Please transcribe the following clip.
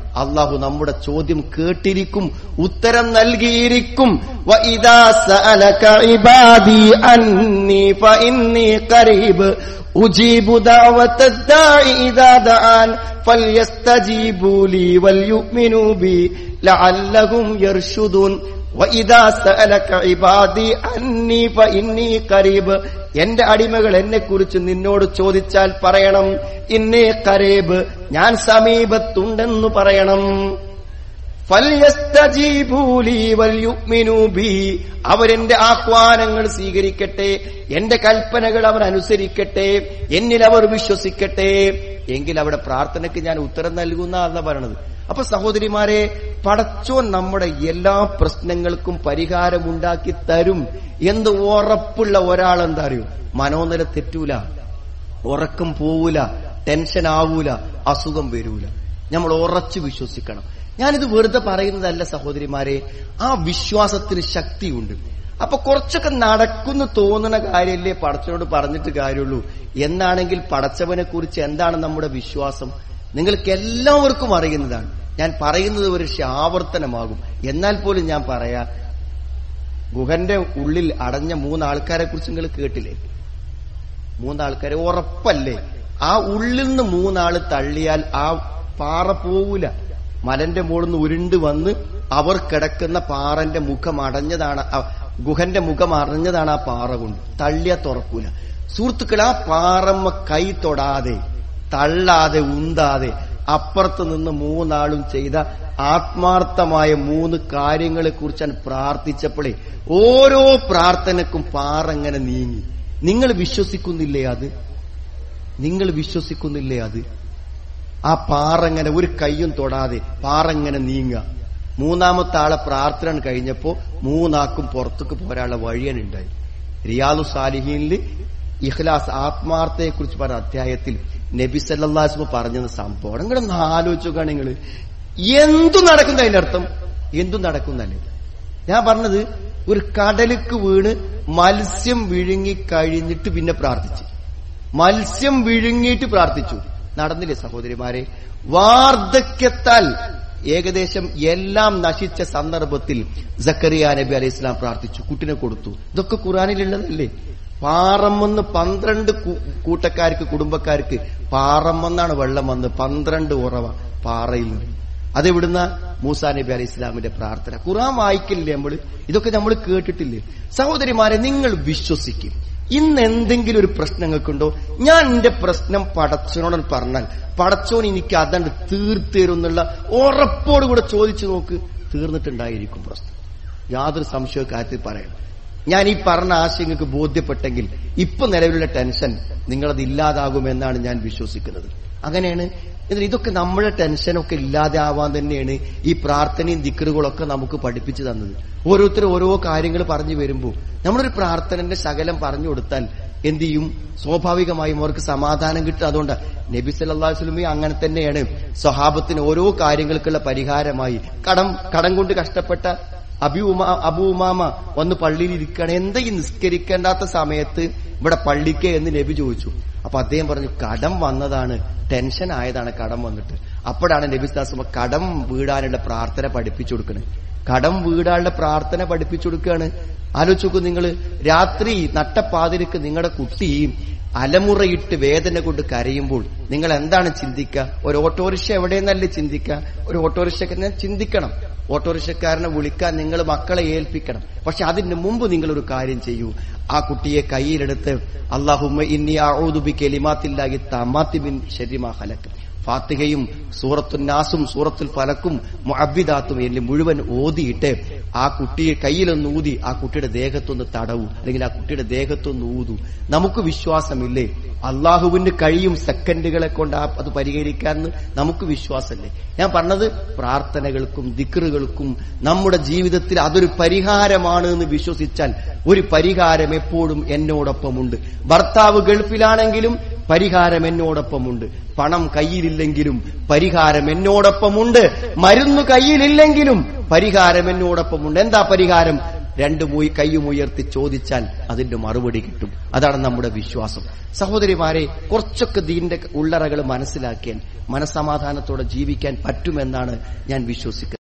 അള്ളാഹു നമ്മുടെ ചോദ്യം കേട്ടിരിക്കും ഉത്തരം നൽകിയിരിക്കും وَإِذَا سَأَلَكَ عِبَادِي عَنِّي فَإِنِّي قَرِيبٌ أُجِيبُ دَعْوَةَ الدَّاعِ إِذَا دَعَانِ فَلْيَسْتَجِيبُوا لِي وَلْيُؤْمِنُوا بِي لَعَلَّهُمْ يَرْشُدُونَ وَإِذَا سَأَلَكَ عِبَادِي عَنِّي فَإِنِّي قَرِيبٌ എന്റെ അടിമകൾ എന്നെ കുറിച്ച് നിന്നോട് ചോദിച്ചാൽ പറയണം ഇന്നേ കരേബ് ഞാൻ സമീപത്തുണ്ടെന്ന് പറയണം ഫല്യസ്തജീബൂലി വല്യുഅ്മിനൂ ബി. അവരെന്റെ ആഹ്വാനങ്ങൾ സ്വീകരിക്കട്ടെ എന്റെ കൽപ്പനകൾ അവർ അനുസരിക്കട്ടെ എന്നിൽ അവർ വിശ്വസിക്കട്ടെ എങ്കിൽ അവിടെ പ്രാർത്ഥനയ്ക്ക് ഞാൻ ഉത്തരം നൽകുന്ന എന്നാ പറയണത് അപ്പൊ സഹോദരിമാരെ പടച്ചോൻ നമ്മുടെ എല്ലാ പ്രശ്നങ്ങൾക്കും പരിഹാരമുണ്ടാക്കി തരും എന്ത് ഉറപ്പുള്ള ഒരാൾ എന്താ അറിയോ മനോനില തെറ്റൂല ഉറക്കം പോവൂല ടെൻഷൻ ആവൂല അസുഖം വരൂല നമ്മൾ ഉറച്ചു വിശ്വസിക്കണം ഞാനിത് വെറുതെ പറയുന്നതല്ല സഹോദരിമാരെ ആ വിശ്വാസത്തിന് ശക്തിയുണ്ട് അപ്പൊ കുറച്ചൊക്കെ നടക്കുന്നു തോന്നുന്ന കാര്യമല്ലേ പടച്ചവനോട് പറഞ്ഞിട്ട് കാര്യമുള്ളൂ എന്നാണെങ്കിൽ പടച്ചവനെ കുറിച്ച് എന്താണ് നമ്മുടെ വിശ്വാസം നിങ്ങൾക്ക് എല്ലാവർക്കും അറിയുന്നതാണ് ഞാൻ പറയുന്നത് ഒരു ആവർത്തനമാകും എന്നാൽ പോലും ഞാൻ പറയാ ഗുഹന്റെ ഉള്ളിൽ അടഞ്ഞ മൂന്നാൾക്കാരെ കുറിച്ച് നിങ്ങൾ കേട്ടില്ലേ മൂന്നാൾക്കാരെ ഉറപ്പല്ലേ ആ ഉള്ളിൽ നിന്ന് മൂന്നാള് തള്ളിയാൽ ആ പാറ പോവൂല മലന്റെ മുകളിൽ നിന്ന് ഉരുണ്ട് വന്ന് അവർ കിടക്കുന്ന പാറന്റെ മുഖം അടഞ്ഞതാണ് ആ ഗുഹന്റെ മുഖം അടഞ്ഞതാണ് ആ പാറ കൊണ്ട് തള്ളിയാ തുറക്കൂല സുഹൃത്തുക്കൾ ആ പാറമ്മ കൈ തൊടാതെ തള്ളാതെ ഉന്താതെ അപ്പുറത്ത് നിന്ന് മൂന്നാളും ചെയ്ത ആത്മാർത്ഥമായ മൂന്ന് കാര്യങ്ങളെ കുറിച്ചാണ് പ്രാർത്ഥിച്ചപ്പോഴേ ഓരോ പ്രാർത്ഥനക്കും പാറ ഇങ്ങനെ നീങ്ങി നിങ്ങൾ വിശ്വസിക്കുന്നില്ലേ അത് നിങ്ങൾ വിശ്വസിക്കുന്നില്ലേ അത് ആ പാറങ്ങനെ ഒരു കയ്യും തൊടാതെ പാറങ്ങനെ നീങ്ങുക മൂന്നാമത്തെ ആളെ പ്രാർത്ഥന കഴിഞ്ഞപ്പോ മൂന്നാക്കും പുറത്തേക്ക് പോരാനുള്ള വഴിയാണ് ഉണ്ടായി റിയാദു സാലിഹീനില് ഇഖ്ലാസ് ആത്മാർത്ഥയെ കുറിച്ച് പറഞ്ഞ അധ്യായത്തിൽ നബി സല്ലാസ്മ പറഞ്ഞത് സംഭവം നിങ്ങളൊന്ന് ആലോചിച്ചോക്കാണ് നിങ്ങൾ എന്തു നടക്കുന്ന അതിന്റെ അർത്ഥം എന്തു നടക്കുന്നല്ലേ ഞാൻ പറഞ്ഞത് ഒരു കടലുക്ക് വീണ് മത്സ്യം വിഴുങ്ങി കഴിഞ്ഞിട്ട് പിന്നെ പ്രാർത്ഥിച്ചു മത്സ്യം വിഴുങ്ങിയിട്ട് പ്രാർത്ഥിച്ചു നടന്നില്ലേ സഹോദരിമാരെ വാർദ്ധക്യത്താൽ ഏകദേശം എല്ലാം നശിച്ച സന്ദർഭത്തിൽ സക്കറിയ നബി അലൈഹി ഇസ്ലാം പ്രാർത്ഥിച്ചു കുട്ടിനെ കൊടുത്തു ഇതൊക്കെ ഖുറാനിലുള്ളതല്ലേ പാറമെന്ന് പന്ത്രണ്ട് കൂ- കൂട്ടക്കാർക്ക് കുടുംബക്കാർക്ക് പാറമെന്നാണ് വെള്ളം വന്ന് പന്ത്രണ്ട് ഉറവ പാറയിൽ നിന്ന് അതെവിടുന്ന മൂസാ നബി അലൈഹി ഇസ്ലാമിന്റെ പ്രാർത്ഥന ഖുറാൻ വായിക്കില്ലേ നമ്മൾ ഇതൊക്കെ നമ്മൾ കേട്ടിട്ടില്ലേ സഹോദരിമാരെ നിങ്ങൾ വിശ്വസിക്കും ഇന്ന് എന്തെങ്കിലും ഒരു പ്രശ്നം നിങ്ങൾക്കുണ്ടോ ഞാൻ എന്റെ പ്രശ്നം പടച്ചനോട് പറഞ്ഞാൽ പടച്ചോൻ എനിക്ക് അതണ്ട് തീർത്തേരും എന്നുള്ള ഉറപ്പോടുകൂടെ ചോദിച്ചു നോക്ക് തീർന്നിട്ടുണ്ടായിരിക്കും പ്രശ്നം യാതൊരു സംശയ കാര്യത്തിൽ പറയണം ഞാൻ ഈ പറഞ്ഞ ആശയം നിങ്ങൾക്ക് ബോധ്യപ്പെട്ടെങ്കിൽ ഇപ്പൊ നിലവിലുള്ള ടെൻഷൻ നിങ്ങളത് ഇല്ലാതാകുമെന്നാണ് ഞാൻ വിശ്വസിക്കുന്നത് അങ്ങനെയാണ് എന്നാൽ ഇതൊക്കെ നമ്മുടെ ടെൻഷനൊക്കെ ഇല്ലാതെ ആവാൻ തന്നെയാണ് ഈ പ്രാർത്ഥനയും ദിക്കറുകളൊക്കെ നമുക്ക് പഠിപ്പിച്ചു തന്നത് ഓരോരുത്തരും ഓരോ കാര്യങ്ങൾ പറഞ്ഞു വരുമ്പോൾ നമ്മളൊരു പ്രാർത്ഥനന്റെ ശകലം പറഞ്ഞു കൊടുത്താൽ എന്ത് ചെയ്യും സ്വാഭാവികമായും അവർക്ക് സമാധാനം കിട്ടും അതുകൊണ്ട് നബി സല്ലല്ലാഹു അലൈഹി വസല്ലമയും അങ്ങനെ തന്നെയാണ് സ്വഹാബത്തിന് ഓരോ കാര്യങ്ങൾക്കുള്ള പരിഹാരമായി കടം കടം കൊണ്ട് കഷ്ടപ്പെട്ട അബി ഉമാ അബു ഉമാമ വന്ന് പള്ളിയിൽ ഇരിക്കുകയാണ് എന്താ ഈ നിസ്കരിക്കേണ്ടാത്ത സമയത്ത് ഇവിടെ പള്ളിക്ക് എന്ന് നബി ചോദിച്ചു അപ്പൊ അദ്ദേഹം പറഞ്ഞു കടം വന്നതാണ് ടെൻഷൻ ആയതാണ് കടം വന്നിട്ട് അപ്പോഴാണ് നബി ദാസുമ കടം വീടാനുള്ള പ്രാർത്ഥന പഠിപ്പിച്ചു കൊടുക്കുന്നത് കടം വീടാനുള്ള പ്രാർത്ഥന പഠിപ്പിച്ചു കൊടുക്കുകയാണ് ആലോചിച്ച് നോക്കൂ നിങ്ങൾ രാത്രി നട്ടപ്പാതിരിക്ക് നിങ്ങളുടെ കുട്ടി അലമുറയിട്ട് വേദന കൊണ്ട് കരയുമ്പോൾ നിങ്ങൾ എന്താണ് ചിന്തിക്കുക ഒരു ഓട്ടോറിക്ഷ എവിടെയെന്നല്ലേ ചിന്തിക്കുക ഒരു ഓട്ടോറിക്ഷക്കാരനെ ചിന്തിക്കണം ഓട്ടോറിക്ഷക്കാരനെ വിളിക്കാൻ നിങ്ങൾ മക്കളെ ഏൽപ്പിക്കണം പക്ഷെ അതിന് മുമ്പ് നിങ്ങൾ ഒരു കാര്യം ചെയ്യൂ ആ കുട്ടിയെ കയ്യിലെടുത്ത് അള്ളാഹുമ്മ ഇന്നി ആഊദുബി കെലിമാത്തില്ലാഹി തമാത്തി ബിൻ ഷരിമാ ഹലക്ക് ഫാത്തിഹയും സൂറത്തുൽ നാസും സൂറത്തുൽ ഫലക്കും മുഅബ്ബിദാത്തും എല്ലാം മുഴുവൻ ഓതിയിട്ട് ആ കുട്ടിയെ കയ്യിലൊന്ന് ഊതി ആ കുട്ടിയുടെ ദേഹത്തൊന്ന് തടവൂ അല്ലെങ്കിൽ ആ കുട്ടിയുടെ ദേഹത്തൊന്ന് ഊതു നമുക്ക് വിശ്വാസമില്ലേ അള്ളാഹുവിന് കഴിയും സെക്കൻഡുകളെ കൊണ്ട് ആ അത് പരിഹരിക്കാമെന്ന് നമുക്ക് വിശ്വാസമല്ലേ ഞാൻ പറഞ്ഞത് പ്രാർത്ഥനകൾക്കും ദിക്റുകൾക്കും നമ്മുടെ ജീവിതത്തിൽ അതൊരു പരിഹാരമാണ് എന്ന് വിശ്വസിച്ചാൽ ഒരു പരിഹാരം എപ്പോഴും എന്നോടൊപ്പമുണ്ട് ഭർത്താവ് ഗൾഫിലാണെങ്കിലും പരിഹാരം എന്നോടൊപ്പമുണ്ട് പണം കയ്യിലില്ലെങ്കിലും പരിഹാരം എന്നോടൊപ്പമുണ്ട് മരുന്ന് കയ്യിലില്ലെങ്കിലും പരിഹാരം എന്നോടൊപ്പമുണ്ട് എന്താ പരിഹാരം രണ്ട് മൂയി കൈയും ഉയർത്തി ചോദിച്ചാൽ അതിന്റെ മറുപടി കിട്ടും അതാണ് നമ്മുടെ വിശ്വാസം സഹോദരിമാരെ കുറച്ചൊക്കെ ദീന്റെ ഉള്ളറകൾ മനസ്സിലാക്കിയാൽ മനസമാധാനത്തോടെ ജീവിക്കാൻ പറ്റുമെന്നാണ് ഞാൻ വിശ്വസിക്കുന്നത്